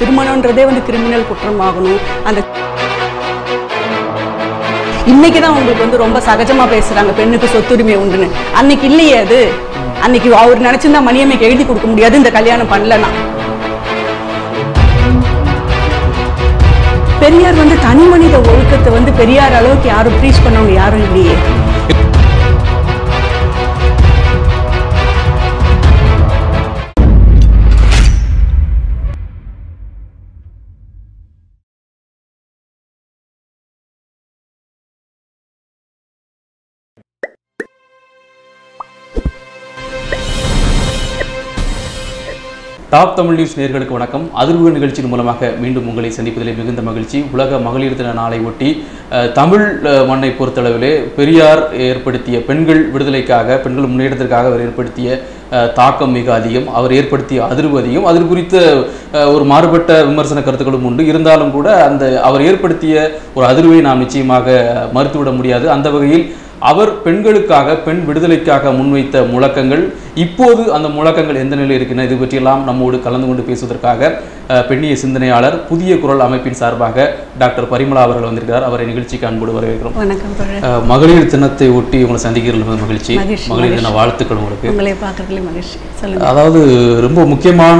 திருமணன்றதே வந்து கிரிமினல் குற்றமாகணும் அந்த இன்னைக்கு தான் உங்களுக்கு வந்து ரொம்ப சகஜமா பேசுறாங்க பெண்ணுக்கு சொத்துரிமை உண்டுன்னு அன்னைக்கு இல்லையே அது அன்னைக்கு அவர் நினைச்சிருந்தா மணியம்மைக்கு எழுதி கொடுக்க முடியாது இந்த கல்யாணம் பண்ணலனா பெரியார் வந்து தனி மனித ஒழுக்கத்தை வந்து பெரியார் அளவுக்கு யாரும் ப்ரீச் பண்ணவங்க யாரும் இல்லையே டாப் தமிழ் நியூஸ் நேர்களுக்கு வணக்கம் அதிர்வு நிகழ்ச்சியின் மூலமாக மீண்டும் உங்களை சந்திப்பதிலே மிகுந்த மகிழ்ச்சி உலக மகளிர் தின நாளை ஒட்டி அஹ், தமிழ் அஹ், மண்ணை பொறுத்தளவிலே பெரியார் ஏற்படுத்திய பெண்கள் விடுதலைக்காக பெண்கள் முன்னேற்றத்திற்காக அவர் ஏற்படுத்திய அஹ், தாக்கம் மிக அதிகம் அவர் ஏற்படுத்திய அதிர்வு அதிகம் அது குறித்த அஹ், ஒரு மாறுபட்ட விமர்சன கருத்துக்களும் உண்டு இருந்தாலும் கூட அந்த அவர் ஏற்படுத்திய ஒரு அதிர்வை நாம் நிச்சயமாக மறுத்துவிட முடியாது அந்த வகையில் அவர் பெண்களுக்காக பெண் விடுதலைக்காக முன்வைத்த முழக்கங்கள் இப்போது அந்த முழக்கங்கள் எந்த நிலையில் இருக்கின்றன இது பற்றியெல்லாம் நம்மோடு கலந்து கொண்டு பேசுவதற்காக அஹ், பெண்ணிய சிந்தனையாளர் புதிய குரல் அமைப்பின் சார்பாக டாக்டர் பரிமளா அவர்கள் வந்திருக்கிறார் அவரை நிகழ்ச்சிக்கு அன்போடு வரவேற்கிறோம் வணக்கம் தோழர் அஹ், மகளிர் தினத்தை ஒட்டி உங்களை சந்திக்கிறதுல மிக மகிழ்ச்சி மகிழ்ச்சி, மகளிர் தின வாழ்த்துக்கள் உங்களுக்கு உங்களை பார்க்கறதுல மகிழ்ச்சி சொல்லுங்க அதாவது ரொம்ப முக்கியமான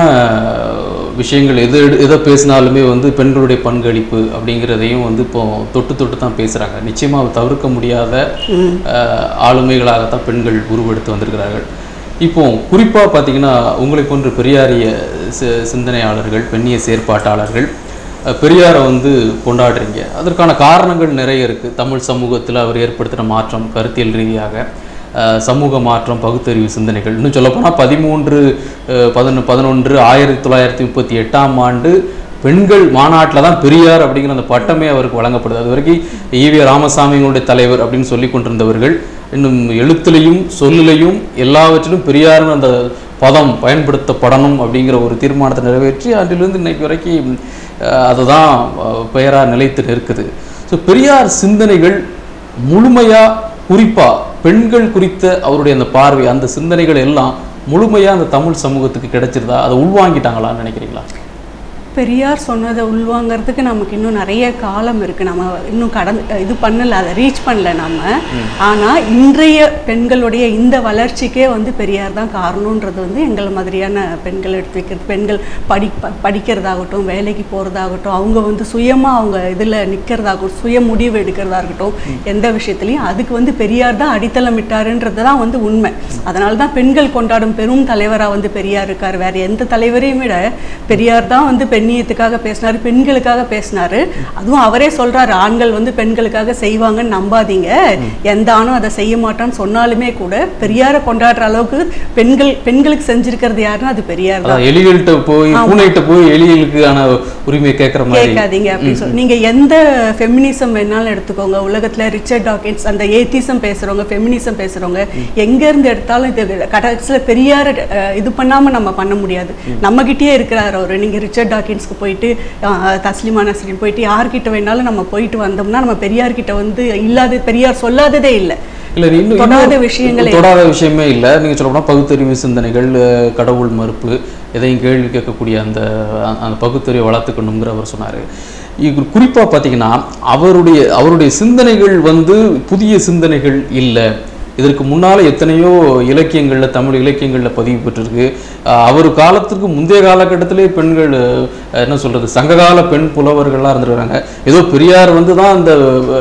விஷயங்கள் எது எதை பேசினாலுமே வந்து பெண்களுடைய பங்களிப்பு அப்படிங்கிறதையும் வந்து இப்போ தொட்டு தொட்டு தான் பேசுகிறாங்க நிச்சயமாக தவிர்க்க முடியாத அஹ், ஆளுமைகளாகத்தான் பெண்கள் உருவெடுத்து வந்திருக்கிறார்கள் இப்போ குறிப்பாக பார்த்தீங்கன்னா உங்களை போன்ற பெரியாரிய சி- சிந்தனையாளர்கள் பெண்ணிய செயற்பாட்டாளர்கள் அஹ், பெரியாரை வந்து கொண்டாடுறீங்க அதற்கான காரணங்கள் நிறைய இருக்குது தமிழ் சமூகத்தில் அவர் ஏற்படுத்தின மாற்றம் கருத்தியல் ரீதியாக அஹ், சமூக மாற்றம் பகுத்தறிவு சிந்தனைகள் இன்னும் சொல்லப்போனால் பதிமூன்று பதினொன்று பதினொன்று ஆயிரத்தி தொள்ளாயிரத்தி முப்பத்தி எட்டாம் ஆண்டு பெண்கள் மாநாட்டில் தான் பெரியார் அப்படிங்கிற அந்த பட்டமே அவருக்கு வழங்கப்படுது அது வரைக்கும் ஈவி ராமசாமிங்களுடைய தலைவர் அப்படின்னு சொல்லி கொண்டிருந்தவர்கள் இன்னும் எழுத்துலையும் சொல்லிலையும் எல்லாவற்றிலும் பெரியார்னு அந்த பதம் பயன்படுத்தப்படணும் அப்படிங்கிற ஒரு தீர்மானத்தை நிறைவேற்றி அன்றிலிருந்து இன்னைக்கு வரைக்கும் அஹ், அதுதான் அஹ், பெயரா நிலைத்து நிற்குது ஸோ பெரியார் சிந்தனைகள் முழுமையா குறிப்பா பெண்கள் குறித்த அவருடைய அந்த பார்வை அந்த சிந்தனைகள் எல்லாம் முழுமையா அந்த தமிழ் சமூகத்துக்கு கிடைச்சிருதா அதை உள்வாங்கிட்டாங்களான்னு நினைக்கிறீங்களா பெரியார் சொன்னதை உள்வாங்கிறதுக்கு நமக்கு இன்னும் நிறைய காலம் இருக்கு நம்ம இன்னும் கடந்து இது பண்ணல அதை ரீச் பண்ணல நம்ம ஆனா இன்றைய பெண்களுடைய இந்த வளர்ச்சிக்கே வந்து பெரியார் தான் காரணம்ன்றது வந்து எங்களை மாதிரியான பெண்கள் எடுத்து வைக்கிறது பெண்கள் படி ப- படிக்கிறதாகட்டும் வேலைக்கு போறதாகட்டும் அவங்க வந்து சுயமா அவங்க இதுல நிக்கிறதாகட்டும் சுய முடிவு எடுக்கிறதா இருக்கட்டும் எந்த விஷயத்துலையும் அதுக்கு வந்து பெரியார் தான் அடித்தளமிட்டாருன்றது தான் வந்து உண்மை அதனால தான் பெண்கள் கொண்டாடும் பெரும் தலைவரா வந்து பெரியார் இருக்கார் வேற எந்த தலைவரையும் விட பெரியார் தான் வந்து பெண்ணியத்துக்காக பேசினாரு பெண்களுக்காக பேசினாரு அதுவும் அவரே சொல்றாரு ஆண்கள் வந்து பெண்களுக்காக செய்வாங்கன்னு நம்பாதீங்க எந்த ஆணும் அதை செய்ய மாட்டான்னு சொன்னாலுமே கூட பெரியாரை கொண்டாடுற அளவுக்கு பெண்கள் பெண்களுக்கு செஞ்சிருக்கிறது யாருன்னா அது பெரியார் தான் அதான் எலிகள்கிட்ட போய் பூனைகிட்ட போய் எலிகளுக்கான உரிமையை கேட்குற மாதிரி கேட்காதீங்க அப்படின்னு சொல்லி நீங்க எந்த ஃபெமினிசம் வேணாலும் எடுத்துக்கோங்க உலகத்துல ரிச்சர்ட் டாக்கின்ஸ் அந்த ஏத்திசம் பேசுறவங்க ஃபெமினிசம் பேசுறவங்க எங்க இருந்து எடுத்தாலும் இது கடைசியில பெரியார அஹ், இது பண்ணாம நம்ம பண்ண முடியாது நம்ம கிட்டயே இருக்கிறார் அவரு நீங்க ரிச்சர்ட் டாக்கின்ஸ்க்கு போயிட்டு அஹ், தஸ்லிமா நஸ்ரின் போயிட்டு யார்கிட்ட வேணாலும் நம்ம போயிட்டு வந்தோம்னா நம்ம பெரியார் கிட்ட வந்து இல்லாத பெரியார் சொல்லாததே இல்லை இல்ல இன்னும் தொடாத இன்னும் விஷயங்களே தொடாத விஷயமே இல்லை நீங்க சொல்ல போனா பகுத்தறிவு சிந்தனைகள் அஹ், கடவுள் மறுப்பு எதையும் கேள்வி கேட்கக்கூடிய அந்த அந்த பகுத்தறிவை வளர்த்துக்கணுங்கிற அவர் சொன்னாரு இது குறிப்பா பார்த்தீங்கன்னா அவருடைய அவருடைய சிந்தனைகள் வந்து புதிய சிந்தனைகள் இல்லை இதற்கு முன்னால எத்தனையோ இலக்கியங்கள்ல தமிழ் இலக்கியங்கள்ல பதிவு பெற்றிருக்கு அஹ், அவர் காலத்துக்கு முந்தைய காலகட்டத்திலே பெண்கள் அஹ், என்ன சொல்றது சங்ககால பெண் புலவர்கள்லாம் இருந்திருக்காங்க ஏதோ பெரியார் வந்து தான் அந்த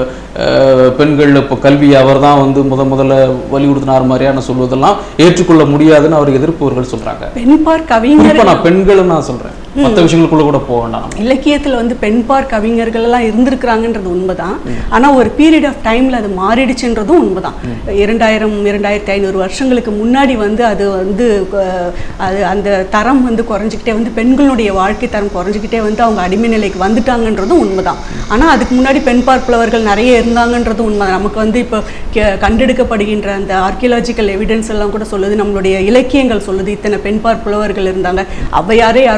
அஹ், பெண்கள் இப்போ கல்வி அவர் தான் வந்து முத முதல்ல வலியுறுத்தினார் மாதிரியான சொல்வதெல்லாம் ஏற்றுக்கொள்ள முடியாதுன்னு அவர் எதிர்ப்பவர்கள் சொல்றாங்க பெண்பார் கவிஞர் குறிப்பா நான் பெண்களை நான் சொல்றேன் மற்ற விஷயங்களுக்குள்ள கூட போக வேண்டாம் நம்ம. இலக்கியத்துல வந்து பெண்பார் கவிஞர்கள் எல்லாம் இருந்திருக்கிறாங்கன்றது உண்மைதான் ஆனா ஒரு பீரியட் ஆஃப் டைம்ல அது மாறிடுச்சுன்றதும் உண்மைதான் இரண்டாயிரம் இரண்டாயிரத்தி ஐநூறு வருஷங்களுக்கு முன்னாடி வந்து அது வந்து அஹ், அது அந்த தரம் வந்து குறைஞ்சிக்கிட்டே வந்து பெண்களுடைய வாழ்க்கை தரம் குறைஞ்சிக்கிட்டே வந்து அவங்க அடிமை நிலைக்கு வந்துட்டாங்கன்றதும் உண்மைதான் ஆனா அதுக்கு முன்னாடி பெண் பார்ப்பவர்கள் நிறைய இருந்தாங்கன்றதும் உண்மை நமக்கு வந்து இப்போ கே- கண்டெடுக்கப்படுகின்ற அந்த ஆர்கியலாஜிக்கல் எவிடன்ஸ் எல்லாம் கூட சொல்லுது நம்மளுடைய இலக்கியங்கள் சொல்லுது இத்தனை பெண் பார்ப்புலவர்கள் இருந்தாங்க ஔவையாரே யார் ஒருத்தர்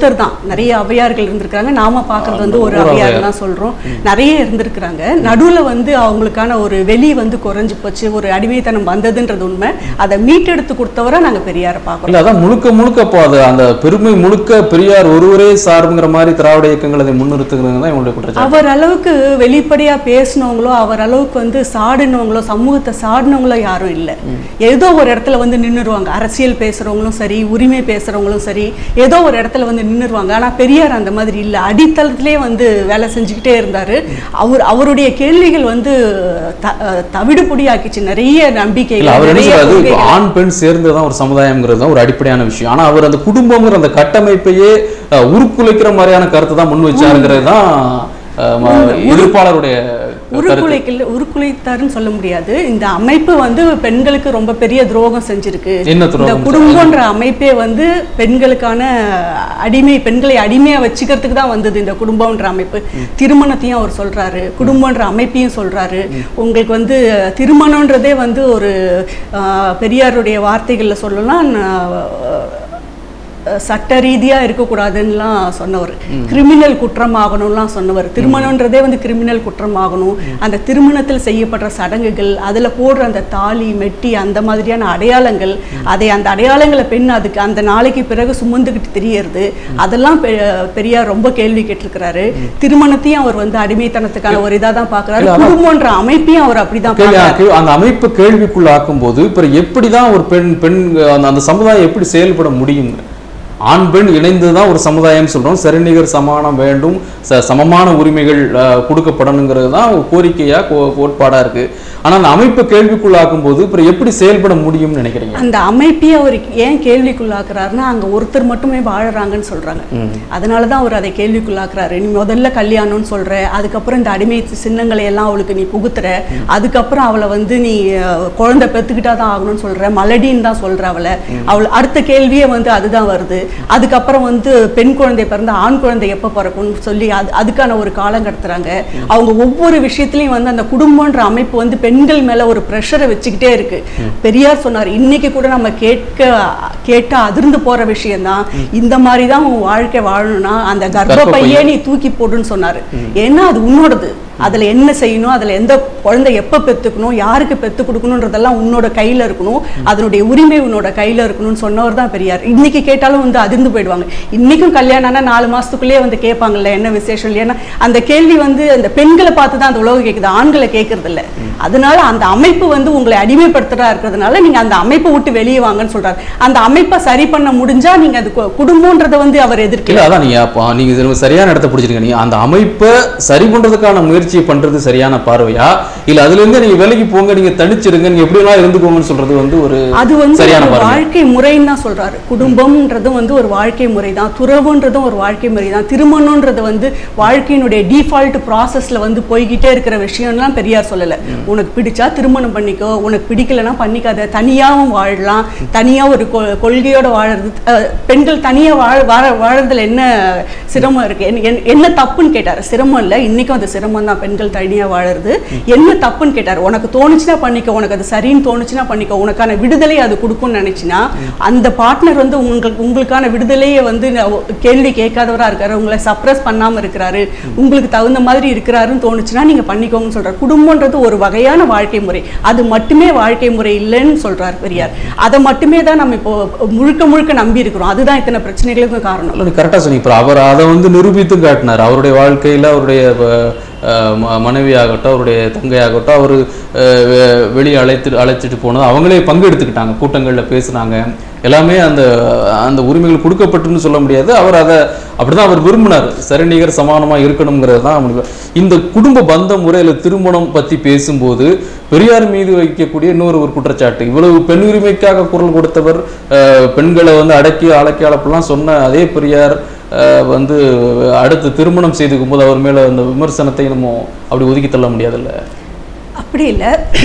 ஒருத்தர் தான் நிறைய அவையார்கள் இருந்திருக்காங்க நாம பார்க்கறது வந்து ஒரு ஒரு அவையார் தான் சொல்றோம் நிறைய இருந்திருக்கிறாங்க நடுவுல வந்து அவங்களுக்கான ஒரு வெளி வந்து குறைஞ்சு போச்சு ஒரு அடிமைத்தனம் வந்ததுன்றது உண்மை அதை மீட்டெடுத்து கொடுத்தவரை நாங்க பெரியாரை பார்க்கறோம் இல்ல அதான் முழுக்க முழுக்க அப்போ அது அந்த பெருமை முழுக்க பெரியார் ஒருவரே சார்புங்கிற மாதிரி திராவிட இயக்கங்கள் அதை முன்னிறுத்துகிறது தான் இவங்களுடைய குற்றச்சாட்டு அவர் அளவுக்கு வெளிப்படையா பேசினவங்களோ அவர் அளவுக்கு வந்து சாடினவங்களோ சமூகத்தை சாடினவங்களோ யாரும் இல்லை ஏதோ ஒரு இடத்துல வந்து நின்னுருவாங்க அரசியல் பேசுறவங்களும் சரி உரிமை பேசுறவங்களும் சரி ஏதோ ஒரு இடத்துல வந்து நின்னுருவாங்க ஆனா பெரியார் அந்த மாதிரி இல்லை அடித்தளத்திலே வந்து வேலை செஞ்சுக்கிட்டே இருந்தாரு அவர் அவருடைய கேள்விகள் வந்து த- அஹ் தவிடுபொடியாக்கிச்சு நிறைய இல்ல நம்பிக்கைகள் அவர் என்ன நிறைய சொல்றாரு இப்ப கொள்கைகள். ஆண் பெண் சேர்ந்து தான் ஒரு சமுதாயம்ங்கிறது தான் ஒரு அடிப்படையான விஷயம் ஆனா அவர் அந்த குடும்பங்கிற அந்த கட்டமைப்பையே அஹ், உருக்குலைக்கிற மாதிரியான கருத்தை தான் முன் வச்சாருங்கிறது தான் அஹ், ம- எதிர்ப்பாளருடைய கருத்து உருக்குலைக்கல உருக்குலைத்தாருன்னு சொல்ல முடியாது இந்த அமைப்பு வந்து பெண்களுக்கு ரொம்ப பெரிய துரோகம் செஞ்சிருக்கு என்ன இந்த துரோகம் குடும்பம்ன்ற அமைப்பே வந்து பெண்களுக்கான அடிமை பெண்களை அடிமையா வச்சுக்கிறதுக்கு தான் வந்தது இந்த குடும்பம்ன்ற அமைப்பு திருமணத்தையும் அவர் சொல்றாரு குடும்பம்ன்ற அமைப்பையும் சொல்றாரு உங்களுக்கு வந்து திருமணம்ன்றதே வந்து ஒரு ஆஹ், பெரியாருடைய வார்த்தைகள்ல சொல்லலாம் நான், அஹ், சட்ட ரீதியா இருக்கக்கூடாதுன்னுலாம் சொன்னவர் கிரிமினல் குற்றமாகணும்லாம் சொன்னவர் திருமணம்ன்றதே வந்து கிரிமினல் குற்றமாகணும் அந்த திருமணத்தில் செய்யப்படுற சடங்குகள் அதுல போடுற அந்த தாலி மெட்டி அந்த மாதிரியான அடையாளங்கள் அதை அந்த அடையாளங்களை பெண் அதுக்கு அந்த நாளைக்கு பிறகு சுமந்துக்கிட்டு தெரியறது அதெல்லாம் பெ- பெரியார் ரொம்ப கேள்வி கேட்டிருக்கிறாரு திருமணத்தையும் அவர் வந்து அடிமைத்தனத்துக்கான ஒரு இதா தான் பாக்குறாரு இல்ல, அதான் குடும்பம்ன்ற அமைப்பையும் அவர் அப்படிதான் கேள்வி பார்க்கறாரு. கே- அந்த அமைப்பு கேள்விக்குள்ளாக்கும் போது இப்ப எப்படிதான் ஒரு பெண் பெண் அந்த அந்த சமுதாயம் எப்படி செயல்பட முடியும் ஆண் பெண் இணைந்து தான் ஒரு சமுதாயம் சொல்றோம் சரிநிகர் சமானம் வேண்டும் ச- சமமான உரிமைகள் அஹ், கொடுக்கப்படணுங்கிறது தான் ஒரு கோரிக்கையா கோ- கோட்பாடா இருக்கு ஆனா அந்த அமைப்பு கேள்விக்குள்ளாக்கும் போது அப்புறம் எப்படி செயல்பட முடியும்னு நினைக்கிறீங்க அந்த அமைப்பையே அவர் ஏன் கேள்விக்குள்ளாக்குறாருன்னா அங்க ஒருத்தர் மட்டுமே வாழறாங்கன்னு சொல்றாங்க அதனால தான் அவர் அதை கேள்விக்குள்ளாக்குறாரு நீ முதல்ல கல்யாணம்னு சொல்ற அதுக்கப்புறம் இந்த அடிமை சின்னங்களை எல்லாம் அவளுக்கு நீ புகுத்துற அதுக்கப்புறம் அவளை வந்து நீ அஹ், குழந்தை பெத்துக்கிட்டா தான் ஆகணும்னு சொல்ற மலடின்னு தான் சொல்ற அவளை அவள் அடுத்த கேள்வியே வந்து அதுதான் வருது அதுக்கப்புறம் வந்து பெண் குழந்தை பிறந்த ஆண் குழந்தை எப்போ பிறக்கும்னு சொல்லி அது அதுக்கான ஒரு காலம் கடத்துறாங்க அவங்க ஒவ்வொரு விஷயத்துலையும் வந்து அந்த குடும்பம்ன்ற அமைப்பு வந்து பெண்கள் மேல ஒரு ப்ரெஷரை வச்சுக்கிட்டே இருக்கு பெரியார் சொன்னார் இன்னைக்கு கூட நம்ம கேட்க கேட்டா அதிர்ந்து போற விஷயம்தான் இந்த மாதிரி தான் உன் வாழ்க்கை வாழணும்னா அந்த கர்ப்பப்பையே நீ தூக்கி போடுன்னு சொன்னாரு ஏன்னா அது உன்னோடது அதுல என்ன செய்யணும் அதுல எந்த குழந்தை எப்ப பெத்துக்கணும் யாருக்கு பெத்து கொடுக்கணுன்றதெல்லாம் உன்னோட கையில இருக்கணும் அதனுடைய உரிமை உன்னோட கையில இருக்கணும்னு சொன்னவர் தான் பெரியார் இன்னைக்கு கேட்டாலும் வந்து அதிர்ந்து போயிடுவாங்க இன்னைக்கும் கல்யாணம்னா நாலு மாசத்துக்குள்ளேயே வந்து கேட்பாங்கல்ல என்ன விசேஷம் இல்லையா அந்த கேள்வி வந்து அந்த பெண்களை பார்த்து தான் அந்த உலகம் கேட்குது ஆண்களை கேட்கறது இல்ல அதனால அந்த அமைப்பு வந்து உங்களை அடிமைப்படுத்துறதா இருக்கிறதுனால நீங்க அந்த அமைப்பை விட்டு வெளியே வாங்கன்னு சொல்றாரு அந்த அமைப்பை சரி பண்ண முடிஞ்சா நீங்க அது கு- குடும்பம்ன்றதை வந்து அவர் எதிர்க்கல இல்ல அதான் நீங்க அப்போ நீங்க இதுல சரியான இடத்த பிடிச்சிருக்கீங்க நீங்க அந்த அமைப்பை சரி பண்றதுக்கான முயற்சி பண்றது சரியான பார்வையா இல்ல அதுல இருந்து நீங்க வேலைக்கு போங்க நீங்க தனிச்சிருங்க நீங்க எப்படி எல்லாம் இருந்துக்கோங்கன்னு சொல்றது வந்து ஒரு அது வந்து சரியான ஒரு பார்வை வாழ்க்கை முறைன்னு தான் சொல்றாரு குடும்பம்ன்றதும் வந்து ஒரு வாழ்க்கை முறை தான் துறவுன்றதும் ஒரு வாழ்க்கை முறை தான் திருமணம்ன்றது வந்து வாழ்க்கையினுடைய டிஃபால்ட் ப்ராசஸ்ல வந்து போய்கிட்டே இருக்கிற விஷயம்லாம் பெரியார் சொல்லல உனக்கு பிடிச்சா திருமணம் பண்ணிக்கோ உனக்கு பிடிக்கலன்னா பண்ணிக்காத தனியாவும் வாழலாம் தனியா ஒரு கொ- கொள்கையோட வாழறது அஹ், பெண்கள் தனியா வாழ வாழ வாழறதுல என்ன சிரமம் இருக்கு என்ன- என்ன- என்ன தப்புன்னு கேட்டாரு சிரமம் இல்ல இன்னைக்கும் அது சிரமம் தான் பெண்கள் தனியா வாழறது என்ன தப்புன்னு கேட்டாரு உனக்கு தோணுச்சுன்னா பண்ணிக்கோ உனக்கு அது சரின்னு தோணுச்சுன்னா பண்ணிக்கோ உனக்கான விடுதலை அது கொடுக்கும்னு நினைச்சினா அந்த பார்ட்னர் வந்து உங்களுக்கு உங்களுக்கான விடுதலையை வந்து ந- கேள்வி கேட்காதவரா இருக்காரு உங்களை சப்ரஸ் பண்ணாம இருக்கிறாரு உங்களுக்கு தகுந்த மாதிரி இருக்கிறாருன்னு தோணுச்சுன்னா நீங்க பண்ணிக்கோங்கன்னு சொல்றாரு குடும்பம்ன்றது ஒரு வகையான வாழ்க்கை முறை அது மட்டுமே வாழ்க்கை முறை இல்லைன்னு சொல்றாரு பெரியார் அதை மட்டுமே தான் நம்ம இப்போ முழுக்க முழுக்க நம்பி இருக்கிறோம் அதுதான் இத்தனை பிரச்சனைகளுக்கும் காரணம் இல்ல, நீ கரெக்டாக சொன்னீங்க இப்போ அவர் அதை வந்து நிரூபித்தும் காட்டினார் அவருடைய வாழ்க்கையில் அவருடைய அஹ், ம- மனைவியாகட்டும் அவருடைய தங்கையாகட்டும் அவர் வெளியே அழைத்து அழைச்சிட்டு போனது அவங்களே பங்கெடுத்துக்கிட்டாங்க கூட்டங்களில் பேசுனாங்க எல்லாமே அந்த அந்த உரிமைகள் கொடுக்கப்பட்டுன்னு சொல்ல முடியாது அவர் அதை அப்படிதான் அவர் விரும்பினார் சரிநிகர் சமானமாக இருக்கணுங்கிறது தான் அவனுக்கு இந்த குடும்ப பந்த முறையில் திருமணம் பற்றி பேசும்போது பெரியார் மீது வைக்கக்கூடிய இன்னொரு ஒரு குற்றச்சாட்டு இவ்வளவு பெண் உரிமைக்காக குரல் கொடுத்தவர் அஹ், பெண்களை வந்து அடக்கி அடக்கி அளப்பெல்லாம் சொன்ன அதே பெரியார் அஹ், வந்து அடுத்து திருமணம் செய்துக்கும் போது அவர் மேல அந்த விமர்சனத்தை நம்ம அப்படி ஒதுக்கி தள்ள முடியாதுல்ல அப்படி இல்லை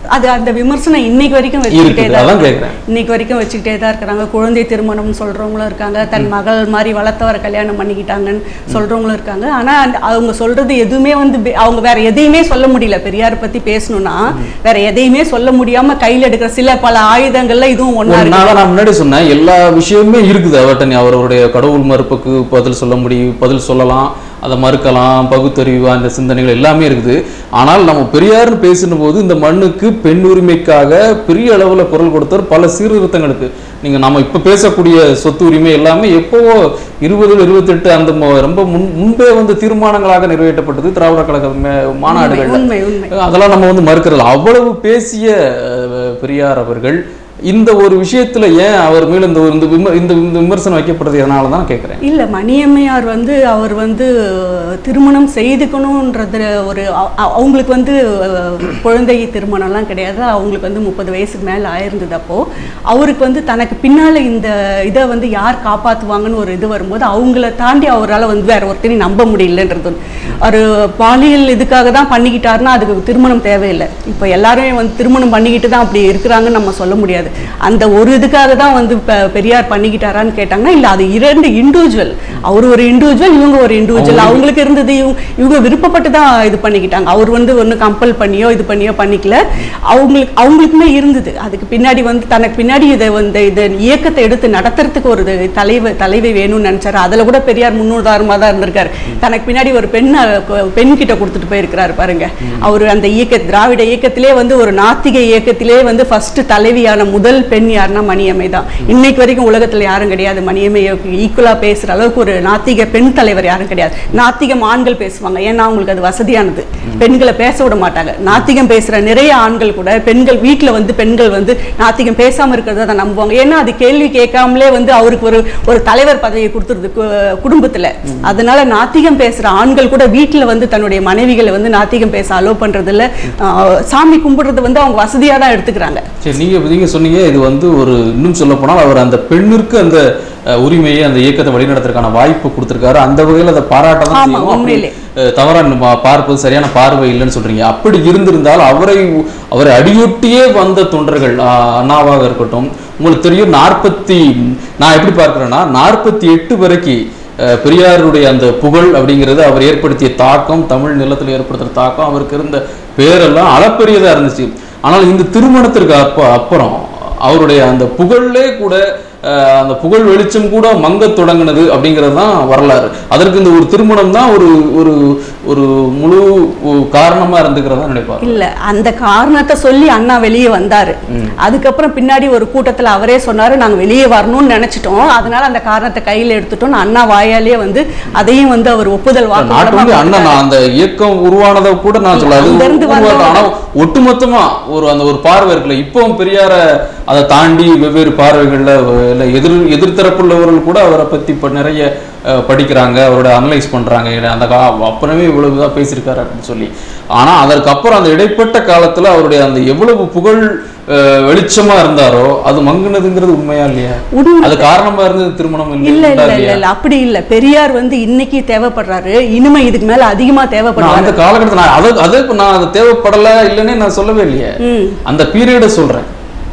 அது அந்த விமர்சனம் இன்னைக்கு வரைக்கும் வச்சுக்கிட்டே இருக்குது தான் அதான் கேட்குறேன் இன்னைக்கு வரைக்கும் வச்சுக்கிட்டே தான் இருக்கிறாங்க குழந்தை திருமணம் சொல்றவங்களும் இருக்காங்க தன் மகள் மாதிரி வளர்த்தவரை கல்யாணம் பண்ணிக்கிட்டாங்கன்னு சொல்றவங்களும் இருக்காங்க ஆனா அந்த- அவங்க சொல்றது எதுவுமே வந்து பே- அவங்க வேற எதையுமே சொல்ல முடியல பெரியார் பத்தி பேசணும்னா வேற எதையுமே சொல்ல முடியாம கையில எடுக்கிற சில பல ஆயுதங்கள்ல இதுவும் ஒண்ணா ஒரு இருக்கு நாளா நான் முன்னாடி சொன்னேன் எல்லா விஷயமுமே இருக்குது அவர்கிட்ட நீ அவருடைய கடவுள் மறுப்புக்கு பதில் சொல்ல முடியும் பதில் சொல்லலாம் அதை மறுக்கலாம் பகுத்தறிவு அந்த சிந்தனைகள் எல்லாமே இருக்குது ஆனால் நம்ம பெரியார்னு பேசின இந்த மண்ணுக்கு பெண் உரிமைக்காக பெரிய அளவுல குரல் கொடுத்தவர் பல சீர்திருத்தங்களுக்கு நீங்க நம்ம இப்ப பேசக்கூடிய சொத்து உரிமை எல்லாமே எப்போவோ இருபதுல இருபத்தெட்டு அந்த ம- ரொம்ப முன் முன்பே வந்து தீர்மானங்களாக நிறைவேற்றப்பட்டது திராவிட கழக மே- மாநாடுகள் உண்மை உண்மை அதெல்லாம் நம்ம வந்து மறுக்கிறது அவ்வளவு பேசிய அஹ், பெரியார் அவர்கள் இந்த ஒரு விஷயத்துல ஏன் அவர் மேல இந்த ஒரு- இந்த விம- இந்த இந்த விமர்சனம் வைக்கப்படுறது எதனால தான் கேட்குறேன் இல்ல மணியம்மையார் வந்து அவர் வந்து திருமணம் செய்துக்கணுன்றது ஒரு அ- அ- அவங்களுக்கு வந்து அஹ், குழந்தை திருமணம்லாம் கிடையாது அவங்களுக்கு வந்து முப்பது வயசுக்கு மேல ஆயிருந்தது அப்போ அவருக்கு வந்து தனக்கு பின்னால இந்த இதை வந்து யார் காப்பாத்துவாங்கன்னு ஒரு இது வரும்போது அவங்கள தாண்டி அவரால் வந்து வேற ஒருத்தரையும் நம்ப முடியலன்றது ஒண்ணு. ஒரு பாலியல் இதுக்காக தான் பண்ணிக்கிட்டாருன்னா அதுக்கு திருமணம் தேவையில்லை இப்போ எல்லாருமே வந்து திருமணம் பண்ணிக்கிட்டு தான் அப்படி இருக்கிறாங்கன்னு நம்ம சொல்ல முடியாது அந்த ஒரு இதுக்காக தான் வந்து பெ- பெரியார் பண்ணிக்கிட்டாரான்னு கேட்டாங்கன்னா இல்ல அது இரண்டு இண்டிவிஜுவல் அவர் ஒரு இண்டிவிஜுவல் இவங்க ஒரு இண்டிவிஜுவல் அவங்களுக்கு இருந்தது இவங்க இவங்க விருப்பப்பட்டு தான் இது பண்ணிக்கிட்டாங்க அவர் வந்து ஒன்றும் கம்பல் பண்ணியோ இது பண்ணியோ பண்ணிக்கல அவங்களுக்கு அவங்களுக்குமே இருந்தது அதுக்கு பின்னாடி வந்து தனக்கு பின்னாடி இதை வந்து இதை இயக்கத்தை எடுத்து நடத்துறதுக்கு ஒரு இது தலைவர் தலைவி வேணும்னு நினைச்சாரு அதுல கூட பெரியார் முன்னுதாரணமா தான் இருந்திருக்காரு தனக்கு பின்னாடி ஒரு பெண் பெண் கிட்ட கொடுத்துட்டு போயிருக்கிறாரு பாருங்க அவர் அந்த இயக்க திராவிட இயக்கத்திலே வந்து ஒரு நாத்திக இயக்கத்திலே வந்து ஃபர்ஸ்ட் தலைவியான முதல் பெண் யாருன்னா மணியம்மை தான் இன்னைக்கு வரைக்கும் உலகத்துல யாரும் கிடையாது மணியம்மைக்கு ஈக்குவலா பேசுற அளவுக்கு ஒரு நாத்திக பெண் தலைவர் யாரும் கிடையாது நாத்திகம் ஆண்கள் பேசுவாங்க ஏன்னா அவங்களுக்கு அது வசதியானது பெண்களை பேச விட மாட்டாங்க நாத்திகம் பேசுற நிறைய ஆண்கள் கூட பெண்கள் வீட்டுல வந்து பெண்கள் வந்து நாத்திகம் பேசாம இருக்கிறத தான் நம்புவாங்க ஏன்னா அது கேள்வி கேட்காமலே வந்து அவருக்கு ஒரு ஒரு தலைவர் பதவியை கொடுத்துருது கு- குடும்பத்துல அதனால நாத்திகம் பேசுற ஆண்கள் கூட வீட்டுல வந்து தன்னுடைய மனைவிகளை வந்து நாத்திகம் பேச அலோ பண்றது இல்ல ஆஹ் சாமி கும்பிடுறது வந்து அவங்க வசதியா தான் எடுத்துக்கிறாங்க சரி நீங்க நீங்க சொன்னீங்க இது வந்து ஒரு இன்னும் சொல்ல போனால் அவர் அந்த பெண்ணிற்கு அந்த அஹ், உரிமையை அந்த இயக்கத்தை வழிநடத்துறதுக்கான வாய்ப்பு கொடுத்திருக்காரு அந்த வகையில் அதை பாராட்ட தான் ஆமா, செய்யணும் அப்படி, உண்மையிலே. அஹ், தவறா நம்ம பார்ப்பது சரியான பார்வை இல்லைன்னு சொல்றீங்க அப்படி இருந்திருந்தால் அவரை அவரை அடியொட்டியே வந்த தொண்டர்கள் ஆஹ், அண்ணாவாக இருக்கட்டும் உங்களுக்கு தெரியும் நாற்பத்தி நான் எப்படி பார்க்கிறேன்னா நாற்பத்தி எட்டு வரைக்கும் அஹ், பெரியாருடைய அந்த புகழ் அப்படிங்கிறது அவர் ஏற்படுத்திய தாக்கம் தமிழ் நிலத்தில் ஏற்படுத்துற தாக்கம் அவருக்கு இருந்த பேரெல்லாம் அளப்பரியதா இருந்துச்சு ஆனால் இந்த திருமணத்திற்கு அப்ப அப்புறம் அவருடைய அந்த புகழ்லே கூட அஹ், அந்த புகழ் வெளிச்சம் கூட மங்கத் தொடங்கினது அப்படிங்கிறது தான் வரலாறு அதற்கு இந்த ஒரு திருமணம் தான் ஒரு ஒரு ஒரு முழு ஒ- காரணமா இருந்துக்கிறதா நினைப்பார் இல்ல அந்த காரணத்தை சொல்லி அண்ணா வெளியே வந்தாரு அதுக்கப்புறம் பின்னாடி ஒரு கூட்டத்துல அவரே சொன்னாரு நாங்க வெளியே வரணும்னு நினைச்சிட்டோம் அதனால அந்த காரணத்தை கையில எடுத்துட்டோம் அண்ணா வாயாலே வந்து அதையும் வந்து அவர் ஒப்புதல் நாட்டு வாக்கு வந்து அண்ணன் நான் அந்த இயக்கம் உருவானதை கூட நான் சொல்ல அது அங்க இருந்து உருவாக்க- வந்தவங்க. ஆனா ஒட்டுமொத்தமா ஒரு அந்த ஒரு பார்வை இருக்குல்ல இப்பவும் பெரியார அதை தாண்டி வெவ்வேறு பார்வைகள்ல வ- இல்ல எதிர் எதிர்த்தரப்புள்ளவர்கள் கூட அவரை பத்தி இப்ப நிறைய அஹ், படிக்கிறாங்க அவரோட அனலைஸ் பண்றாங்க இல்ல அந்த கா அப்புறமே இவ்வளவு இதா பேசியிருக்காரு அப்படின்னு சொல்லி ஆனா அதற்கப்புறம் அந்த இடைப்பட்ட காலத்துல அவருடைய அந்த எவ்வளவு புகழ் அஹ், வெளிச்சமா இருந்தாரோ அது மங்குனதுங்கிறது உண்மையா இல்லையா உண்மை. அது காரணமா இருந்தது திருமணம் இல்ல இல்லையா இல்ல இல்ல இல்லையா இல்ல அப்படி இல்ல பெரியார் வந்து இன்னைக்கு தேவைப்படுறாரு இனிமே இதுக்கு மேல அதிகமா நான் தேவைப்படுறாரு அந்த காலகட்டத்தில் நான் அதை அதை இப்ப நான் அது தேவைப்படல இல்லைன்னே நான் சொல்லவே இல்லையே ம் அந்த பீரியட சொல்றேன்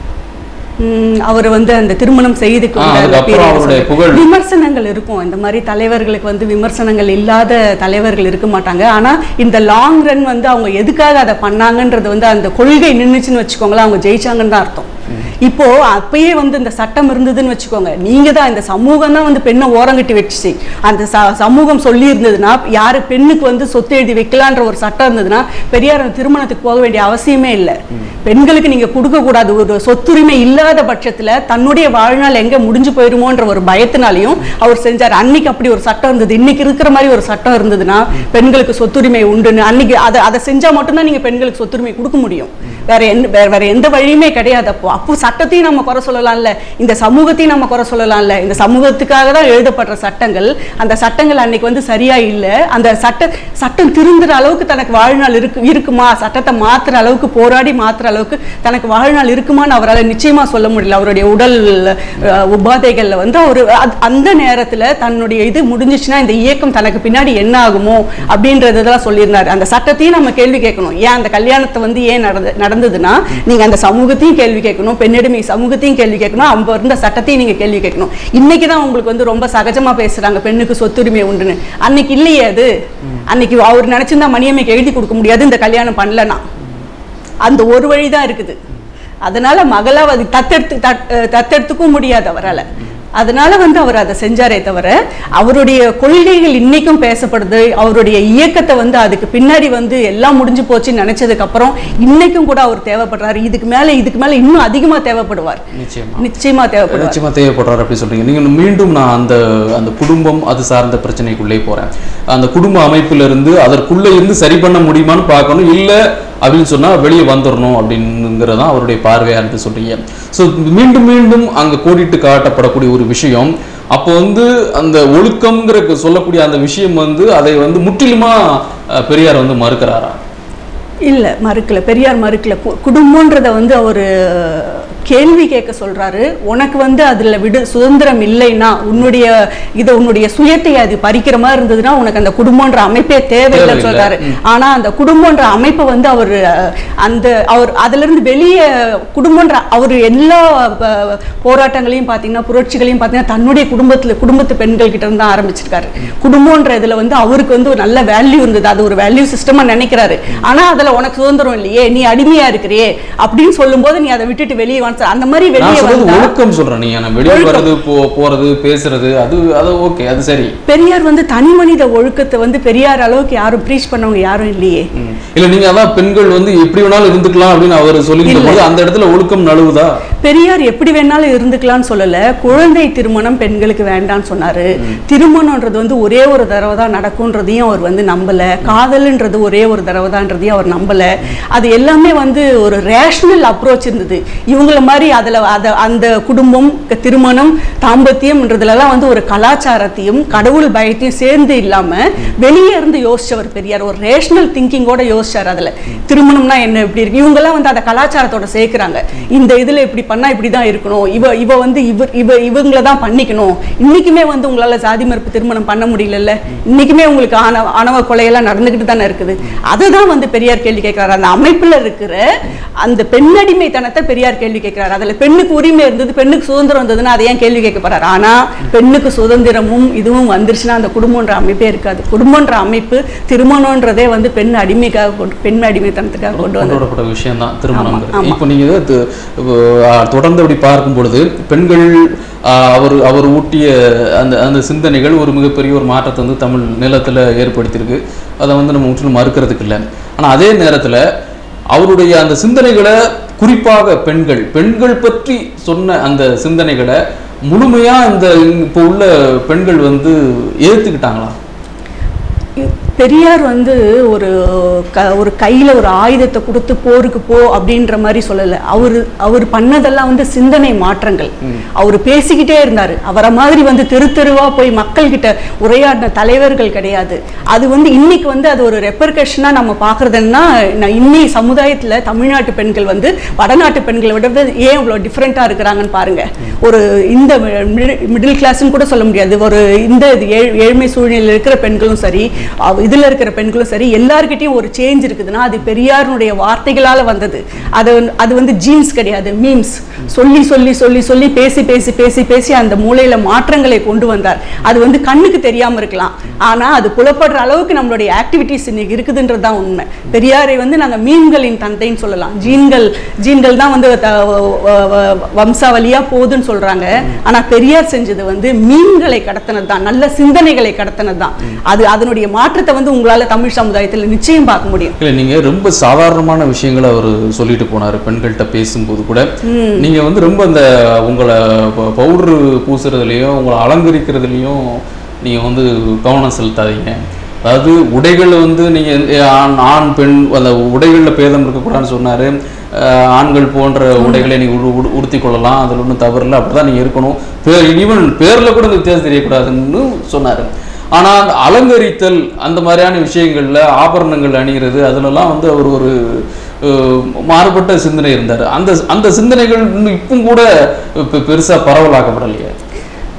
ம், அவர் வந்து அந்த திருமணம் செய்து ஆ, கொண்ட அந்த அதுக்கப்புறம் period அவருடைய சொல்றேன். புகழ். விமர்சனங்கள் இருக்கும் இந்த மாதிரி தலைவர்களுக்கு வந்து விமர்சனங்கள் இல்லாத தலைவர்கள் இருக்க மாட்டாங்க ஆனா இந்த லாங் ரன் வந்து அவங்க எதுக்காக அதை பண்ணாங்கன்றது வந்து அந்த கொள்கை நின்னுச்சுன்னு வச்சுக்கோங்களேன் அவங்க ஜெயிச்சாங்கன்னு தான் அர்த்தம் இப்போ அப்பயே வந்து இந்த சட்டம் இருந்ததுன்னு வச்சுக்கோங்க நீங்க தான் இந்த சமூகம் தான் வந்து பெண்ணை ஓரங்கட்டி வச்சுச்சு அந்த ச- சமூகம் சொல்லி இருந்ததுன்னா யாரு பெண்ணுக்கு வந்து சொத்து எழுதி வைக்கலான்ற ஒரு சட்டம் இருந்ததுன்னா பெரியார் அந்த திருமணத்துக்கு போக வேண்டிய அவசியமே இல்லை பெண்களுக்கு நீங்க கொடுக்க கூடாது ஒரு சொத்துரிமை இல்லாத பட்சத்துல தன்னுடைய வாழ்நாள் எங்க முடிஞ்சு போயிருமோன்ற ஒரு பயத்தினாலையும் அவர் செஞ்சார் அன்னைக்கு அப்படி ஒரு சட்டம் இருந்தது இன்னைக்கு இருக்கிற மாதிரி ஒரு சட்டம் இருந்ததுன்னா பெண்களுக்கு சொத்துரிமை உண்டுன்னு அன்னைக்கு அதை அதை செஞ்சா மட்டும்தான் நீங்க பெண்களுக்கு சொத்துரிமை கொடுக்க முடியும் வேற எந்த வேற வேற எந்த வழியுமே கிடையாது அப்போ அப்போ சட்டத்தையும் நம்ம குறை சொல்லலாம்ல இந்த சமூகத்தையும் நம்ம குறை சொல்லலாம்ல இந்த சமூகத்துக்காக தான் எழுதப்படுற சட்டங்கள் அந்த சட்டங்கள் அன்னைக்கு வந்து சரியா இல்லை அந்த சட்ட சட்டம் திருந்துற அளவுக்கு தனக்கு வாழ்நாள் இருக்கு இருக்குமா சட்டத்தை மாத்துற அளவுக்கு போராடி மாத்துற அளவுக்கு தனக்கு வாழ்நாள் இருக்குமான்னு அவரால் நிச்சயமா சொல்ல முடியல அவருடைய உடல் அஹ், உபாதைகள்ல வந்து அவர் அந்த நேரத்துல தன்னுடைய இது முடிஞ்சிச்சுன்னா இந்த இயக்கம் தனக்கு பின்னாடி என்ன ஆகுமோ அப்படின்றதெல்லாம் சொல்லியிருந்தாரு அந்த சட்டத்தையும் நம்ம கேள்வி கேட்கணும் ஏன் அந்த கல்யாணத்தை வந்து ஏன் நடந்து நடந்து நடந்ததுன்னா நீங்க அந்த சமூகத்தையும் கேள்வி கேட்கணும் பெண்ணடிமை சமூகத்தையும் கேள்வி கேட்கணும் அவங்க இருந்த சட்டத்தையும் நீங்க கேள்வி கேட்கணும் இன்னைக்கு தான் உங்களுக்கு வந்து ரொம்ப சகஜமா பேசுறாங்க பெண்ணுக்கு சொத்துரிமை உண்டுன்னு அன்னைக்கு இல்லையே அது அன்னைக்கு அவர் நினைச்சிருந்தா மணியம்மைக்கு எழுதி கொடுக்க முடியாது இந்த கல்யாணம் பண்ணலனா அந்த ஒரு வழி தான் இருக்குது அதனால மகளா அது தத்தெடுத்து தத்- அஹ் தத்தெடுத்துக்கவும் முடியாது அவரால அதனால வந்து அவர் அதை செஞ்சாரே தவிர அவருடைய கொள்கைகள் இன்னைக்கும் பேசப்படுது அவருடைய இயக்கத்தை வந்து அதுக்கு பின்னாடி வந்து எல்லாம் முடிஞ்சு போச்சுன்னு நினைச்சதுக்கு அப்புறம் இன்னைக்கும் கூட அவர் தேவைப்படுறாரு இதுக்கு மேல இதுக்கு மேல இன்னும் அதிகமா தேவைப்படுவார் நிச்சயமா நிச்சயமா தேவைப்படுவார் நிச்சயமா தேவைப்படுறாரு அப்படி சொல்றீங்க நீங்க மீண்டும் நான் அந்த அந்த குடும்பம் அது சார்ந்த பிரச்சனைக்குள்ளே போறேன் அந்த குடும்ப அமைப்புல இருந்து அதற்குள்ள இருந்து சரி பண்ண முடியுமான்னு பார்க்கணும் இல்ல அப்படின்னு சொன்னா வெளியே வந்துடணும் அப்படிங்கிறதான் அவருடைய பார்வையா இருந்து சொல்றீங்க ஸோ மீண்டும் மீண்டும் அங்க கோடிட்டு காட்டப்படக்கூடிய ஒரு விஷயம் அப்போ வந்து அந்த ஒழுக்கம்ங்கிற சொல்லக்கூடிய அந்த விஷயம் வந்து அதை வந்து முற்றிலுமா அஹ், பெரியார் வந்து மறுக்கிறாரா இல்ல மறுக்கல பெரியார் மறுக்கல கு- குடும்பம்ன்றத வந்து அவர் கேள்வி கேட்க சொல்றாரு உனக்கு வந்து அதுல விடு சுதந்திரம் இல்லைன்னா உன்னுடைய இதை உன்னுடைய சுயத்தை அது பறிக்கிற மாதிரி இருந்ததுன்னா உனக்கு அந்த குடும்பம்ன்ற அமைப்பே தேவையில்லைன்னு தேவையில்லை. சொல்றாரு ஆனா அந்த குடும்பம்ன்ற அமைப்பை வந்து அவர் அந்த அவர் அதுல இருந்து வெளியே குடும்பம்ன்ற அவர் எல்லா அஹ், போராட்டங்களையும் பார்த்தீங்கன்னா புரட்சிகளையும் பார்த்தீங்கன்னா தன்னுடைய குடும்பத்துல குடும்பத்து பெண்கள் கிட்ட இருந்து தான் ஆரம்பிச்சிருக்காரு குடும்பம்ன்ற இதுல வந்து அவருக்கு வந்து ஒரு நல்ல வேல்யூ இருந்தது அது ஒரு வேல்யூ சிஸ்டமா நினைக்கிறாரு ஆனா அதுல உனக்கு சுதந்திரம் இல்லையே நீ அடிமையா இருக்கிறியே அப்படின்னு சொல்லும்போது நீ அதை விட்டுட்டு வெளியே வந்து அந்த மாதிரி நான் வெளியே சொல்றது வந்தா ஒழுக்கம் சொல்றேன் நீங்க நான் வெளியே ஒழுக்கம். வர்றது போ போறது பேசுறது அது அது ஓகே அது சரி பெரியார் வந்து தனி மனித ஒழுக்கத்தை வந்து பெரியார் அளவுக்கு யாரும் ப்ரீச் பண்ணவங்க யாரும் இல்லையே ம். இல்ல நீங்க அதான் பெண்கள் வந்து எப்படி வேணாலும் இருந்துக்கலாம் அப்படின்னு அவர் சொல்லியிருந்த போது அந்த இடத்துல ஒழுக்கம் நழுவுதா பெரியார் எப்படி வேணாலும் இருந்துக்கலாம்னு சொல்லல குழந்தை திருமணம் பெண்களுக்கு வேண்டாம்னு சொன்னாரு திருமணம்ன்றது வந்து ஒரே ஒரு தடவை தான் நடக்கும்ன்றதையும் அவர் வந்து நம்பல காதல்ன்றது ஒரே ஒரு தடவை தான்றதையும் அவர் நம்பல அது எல்லாமே வந்து ஒரு ரேஷனல் அப்ரோச் இருந்தது இவங்கள மாதிரி அதுல அத அந்த குடும்பம் க- திருமணம் தாம்பத்தியம்ன்றதுலலாம் வந்து ஒரு கலாச்சாரத்தையும் கடவுள் பயத்தையும் சேர்ந்து இல்லாம வெளியே இருந்து யோசிச்சவர் பெரியார் ஒரு ரேஷனல் திங்கிங்கோட யோசிச்சார் அதுல திருமணம்னா என்ன எப்படி இருக்கு இவங்கெல்லாம் வந்து அதை கலாச்சாரத்தோட சேர்க்கிறாங்க இந்த இதுல இப்படி பண்ணா இப்படிதான் இருக்கணும் இவ இவ வந்து இவர் இவ இவங்கள தான் பண்ணிக்கணும் இன்னைக்குமே வந்து உங்களால ஜாதி மறுப்பு திருமணம் பண்ண முடியலல்ல இன்னைக்குமே உங்களுக்கு ஆணவ ஆணவ கொலையெல்லாம் நடந்துகிட்டு தானே இருக்குது அதுதான் வந்து பெரியார் கேள்வி கேட்கிறாரு அந்த அமைப்புல இருக்கிற அந்த பெண்ணடிமைத்தனத்தை பெரியார் கேள்வி கேட்கிறாரு அதுல பெண்ணுக்கு உரிமை இருந்தது பெண்ணுக்கு சுதந்திரம் இருந்ததுன்னா அதை ஏன் கேள்வி கேட்க போறாரு ஆனா பெண்ணுக்கு சுதந்திரமும் இதுவும் வந்துருச்சுன்னா அந்த குடும்பம்ன்ற அமைப்பே இருக்காது குடும்பம்ன்ற அமைப்பு திருமணம்ன்றதே வந்து பெண் அடிமைக்காக கொண்டு பெண் அடிமைத்தனத்துக்காக கொண்டு வந்தது கொண்டாடப்பட்ட விஷயம் தான் திருமணம் ஆமா. இப்போ நீங்க து- ஆ, தொடர்ந்து அப்படி பார்க்கும் பொழுது பெண்கள் ஆ, அவர் அவர் ஊட்டிய அந்த அந்த சிந்தனைகள் ஒரு மிகப்பெரிய ஒரு மாற்றத்தை வந்து தமிழ் நிலத்துல ஏற்படுத்தியிருக்கு அதை வந்து நம்ம முற்றிலும் மறுக்கிறதுக்கு இல்லை ஆனா அதே நேரத்துல அவருடைய அந்த சிந்தனைகளை குறிப்பாக பெண்கள் பெண்கள் பற்றி சொன்ன அந்த சிந்தனைகளை முழுமையா இந்த இப்போ உள்ள பெண்கள் வந்து ஏத்துக்கிட்டாங்களா பெரியார் வந்து ஒரு க ஒரு கையில ஒரு ஆயுதத்தை கொடுத்து போருக்கு போ அப்படின்ற மாதிரி சொல்லல அவர் அவர் பண்ணதெல்லாம் வந்து சிந்தனை மாற்றங்கள் அவர் பேசிக்கிட்டே இருந்தாரு அவரை மாதிரி வந்து தெரு தெருவா போய் மக்கள் கிட்ட உரையாடின தலைவர்கள் கிடையாது அது வந்து இன்னைக்கு வந்து அது ஒரு ரெப்பர்கஷனா நம்ம பாக்குறதுன்னா நான் இன்னி சமுதாயத்துல தமிழ்நாட்டு பெண்கள் வந்து வடநாட்டு பெண்களை விட ஏன் இவ்வளவு டிஃப்ரெண்டா இருக்கிறாங்கன்னு பாருங்க ஒரு இந்த மிடில் கிளாஸ்னு கூட சொல்ல முடியாது ஒரு இந்த இது ஏழ்- ஏழ்மை சூழ்நிலையில் இருக்கிற பெண்களும் சரி அவ- இதுல இருக்கிற பெண்களும் சரி எல்லார்கிட்டயும் ஒரு சேஞ்ச் இருக்குதுன்னா அது பெரியாருடைய வார்த்தைகளால வந்தது அது வந்து- அது வந்து ஜீன்ஸ் கிடையாது மீம்ஸ் சொல்லி சொல்லி சொல்லி சொல்லி பேசி பேசி பேசி பேசி அந்த மூளையில மாற்றங்களை கொண்டு வந்தார் அது வந்து கண்ணுக்கு தெரியாம இருக்கலாம் ஆனா அது புலப்படுற அளவுக்கு நம்மளுடைய ஆக்டிவிட்டிஸ் இன்னைக்கு இருக்குதுன்றது தான் உண்மை பெரியாரை வந்து நாங்க மீன்களின் தந்தைன்னு சொல்லலாம் ஜீன்கள் ஜீன்கள் தான் வந்து த- வ- வ- வ- வம்சாவளியா போகுதுன்னு சொல்றாங்க ஆனா பெரியார் செஞ்சது வந்து மீன்களை கடத்தினது தான் நல்ல சிந்தனைகளை கடத்தினது தான் அது அதனுடைய மாற்றத்தை வந்து உங்களால தமிழ் சமுதாயத்துல நிச்சயம் பார்க்க முடியும் இல்லை நீங்க ரொம்ப சாதாரணமான விஷயங்களை அவர் சொல்லிட்டு போனாரு பெண்கள்கிட்ட பேசும்போது கூட நீங்க வந்து ரொம்ப அந்த உங்களை பவுடர் பூசுறதுலயும் உங்களை அலங்கரிக்கிறதுலயும் நீங்க வந்து கவனம் செலுத்தாதீங்க அதாவது உடைகள் வந்து நீங்க எந்த- ஆண் ஆண் பெண் அந்த உடைகளில் பேதம் இருக்கக்கூடாதுன்னு சொன்னாரு அஹ் ஆண்கள் போன்ற உடைகளை நீங்க உடு உடு- உடுத்திக் கொள்ளலாம் அதில் ஒன்றும் தவறு இல்லை அப்படிதான் நீங்க இருக்கணும் பேர் ஈவன் பேர்ல கூட இந்த வித்தியாசம் தெரியக்கூடாதுன்னு சொன்னாரு ஆனா அந்த அலங்கரித்தல் அந்த மாதிரியான விஷயங்கள்ல ஆபரணங்கள் அணிகிறது அதுலலாம் வந்து அவர் ஒரு அஹ், மாறுபட்ட சிந்தனை இருந்தார் அந்த அந்த சிந்தனைகள் இன்னும் இப்பவும் கூட பெ- பெருசா பரவலாக்கப்படலையே